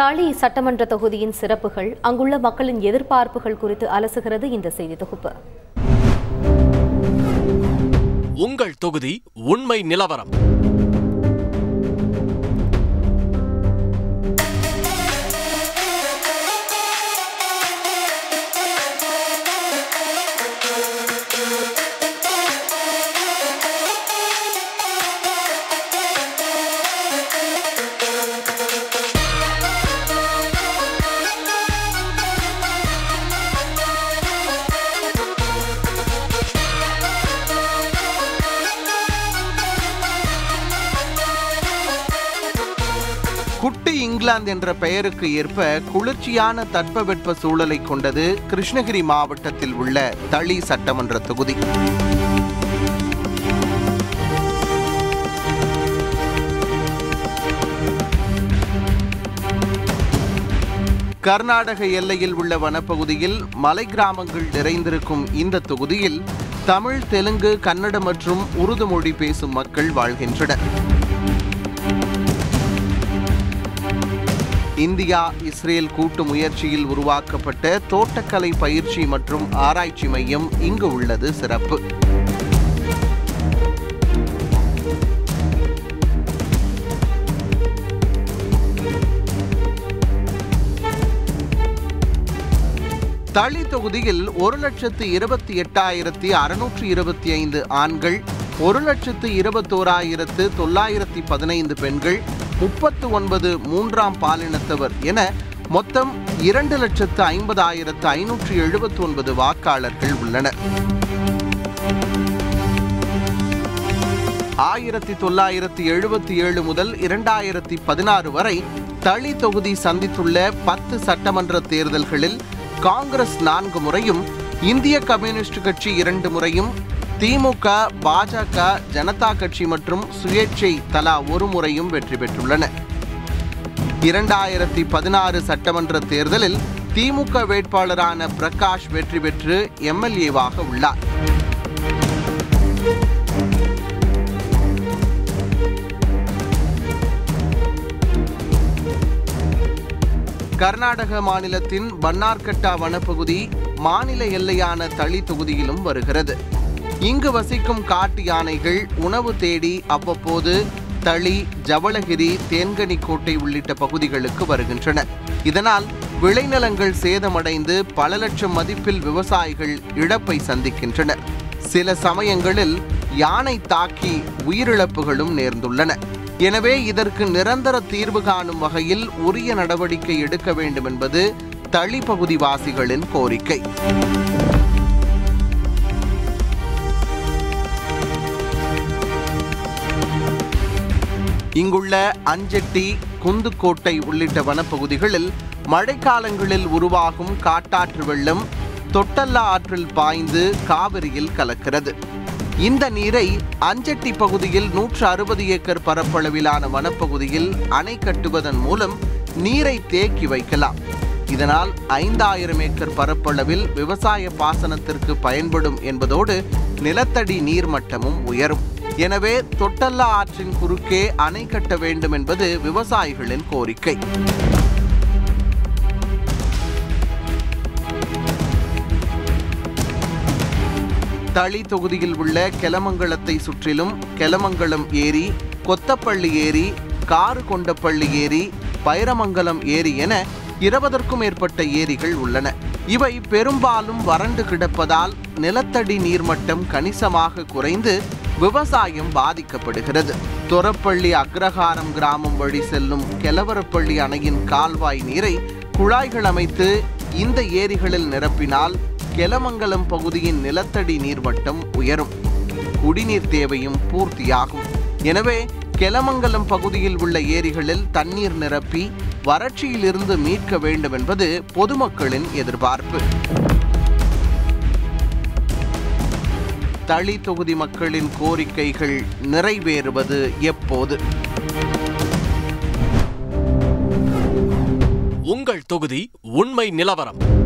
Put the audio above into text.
தளி சட்டமன்ற தொகுதியின் சிறப்புகள் அங்குள்ள மக்களின் எதிர்பார்ப்புகள் குறித்து அலசுகிறது இந்த செய்தி தொகுப்பு உங்கள் தொகுதி உண்மை நிலவரம் குட்டி இங்கிலாந்து என்ற பெயருக்கு ஏற்ப குளிர்ச்சியான தட்பவெட்ப சூழலை கொண்டது கிருஷ்ணகிரி மாவட்டத்தில் உள்ள தளி சட்டமன்ற தொகுதி கர்நாடக எல்லையில் உள்ள வனப்பகுதியில் மலை கிராமங்கள் நிறைந்திருக்கும் இந்த தொகுதியில் தமிழ் தெலுங்கு கன்னடம் மற்றும் உருது மொழி பேசும் மக்கள் வாழ்கின்றனர் இந்தியா இஸ்ரேல் கூட்டு முயற்சியில் உருவாக்கப்பட்ட தோட்டக்கலை பயிற்சி மற்றும் ஆராய்ச்சி மையம் இங்கு உள்ளது சிறப்பு தளி தொகுதியில் ஒரு லட்சத்து இருபத்தி எட்டாயிரத்தி அறுநூற்றி இருபத்தி ஐந்து ஆண்கள் ஒரு லட்சத்து இருபத்தோராயிரத்து தொள்ளாயிரத்தி பதினைந்து பெண்கள் முப்பத்து ஒன்பது மூன்றாம் பாலினத்தவர் என மொத்தம் இரண்டு லட்சத்து ஐம்பதாயிரத்து ஐநூற்றி எழுபத்தி ஒன்பது வாக்காளர்கள் உள்ளனர் ஆயிரத்தி தொள்ளாயிரத்தி எழுபத்தி ஏழு முதல் இரண்டாயிரத்தி பதினாறு வரை தளி தொகுதி சந்தித்துள்ள பத்து சட்டமன்ற தேர்தல்களில் காங்கிரஸ் நான்கு முறையும் இந்திய கம்யூனிஸ்ட் கட்சி இரண்டு முறையும் திமுக பாஜக ஜனதா கட்சி மற்றும் சுயேட்சை தலா ஒரு முறையும் வெற்றி பெற்றுள்ளன இரண்டாயிரத்தி பதினாறு சட்டமன்ற தேர்தலில் திமுக வேட்பாளரான பிரகாஷ் வெற்றி பெற்று எம்எல்ஏவாக உள்ளார் கர்நாடக மாநிலத்தின் பன்னார்கட்டா வனப்பகுதி மாநில எல்லையான தளி தொகுதியிலும் வருகிறது இங்கு வசிக்கும் காட்டு யானைகள் உணவு தேடி அவ்வப்போது தளி ஜவளகிரி தேன்கனிக்கோட்டை உள்ளிட்ட பகுதிகளுக்கு வருகின்றன இதனால் விளைநிலங்கள் சேதமடைந்து பல லட்சம் மதிப்பில் விவசாயிகள் இழப்பை சந்திக்கின்றனர் சில சமயங்களில் யானை தாக்கி உயிரிழப்புகளும் நேர்ந்துள்ளன எனவே இதற்கு நிரந்தர தீர்வு காணும் வகையில் உரிய நடவடிக்கை எடுக்க வேண்டும் என்பது தளி பகுதிவாசிகளின் கோரிக்கை இங்குள்ள அஞ்செட்டி குந்துக்கோட்டை உள்ளிட்ட வனப்பகுதிகளில் மழைக்காலங்களில் உருவாகும் காட்டாற்று வெள்ளம் தொட்டல்லா ஆற்றில் பாய்ந்து காவிரியில் கலக்கிறது இந்த நீரை அஞ்செட்டி பகுதியில் நூற்று அறுபது ஏக்கர் பரப்பளவிலான வனப்பகுதியில் அணை கட்டுவதன் மூலம் நீரை தேக்கி வைக்கலாம் இதனால் ஐந்தாயிரம் ஏக்கர் பரப்பளவில் விவசாய பாசனத்திற்கு பயன்படும் என்பதோடு நிலத்தடி நீர்மட்டமும் உயரும் எனவே தொட்டல்லா ஆற்றின் குறுக்கே அணை கட்ட வேண்டும் என்பது விவசாயிகளின் கோரிக்கை தளி தொகுதியில் உள்ள கெலமங்கலத்தை சுற்றிலும் கெலமங்கலம் ஏரி கொத்தப்பள்ளி ஏரி காரு கொண்டப்பள்ளி ஏரி பைரமங்கலம் ஏரி என இருபதற்கும் மேற்பட்ட ஏரிகள் உள்ளன இவை பெரும்பாலும் வறண்டு கிடப்பதால் நிலத்தடி நீர்மட்டம் கணிசமாக குறைந்து விவசாயம் பாதிக்கப்படுகிறது தொரப்பள்ளி அக்ரஹாரம் கிராமம் வழி செல்லும் கெலவரப்பள்ளி அணையின் கால்வாய் நீரை குழாய்கள் அமைத்து இந்த ஏரிகளில் நிரப்பினால் கெலமங்கலம் பகுதியின் நிலத்தடி நீர்மட்டம் உயரும் குடிநீர் தேவையும் பூர்த்தியாகும் எனவே கெலமங்கலம் பகுதியில் உள்ள ஏரிகளில் தண்ணீர் நிரப்பி வறட்சியிலிருந்து மீட்க வேண்டும் என்பது பொதுமக்களின் எதிர்பார்ப்பு தளி தொகுதி மக்களின் கோரிக்கைகள் நிறைவேறுவது எப்போது உங்கள் தொகுதி உண்மை நிலவரம்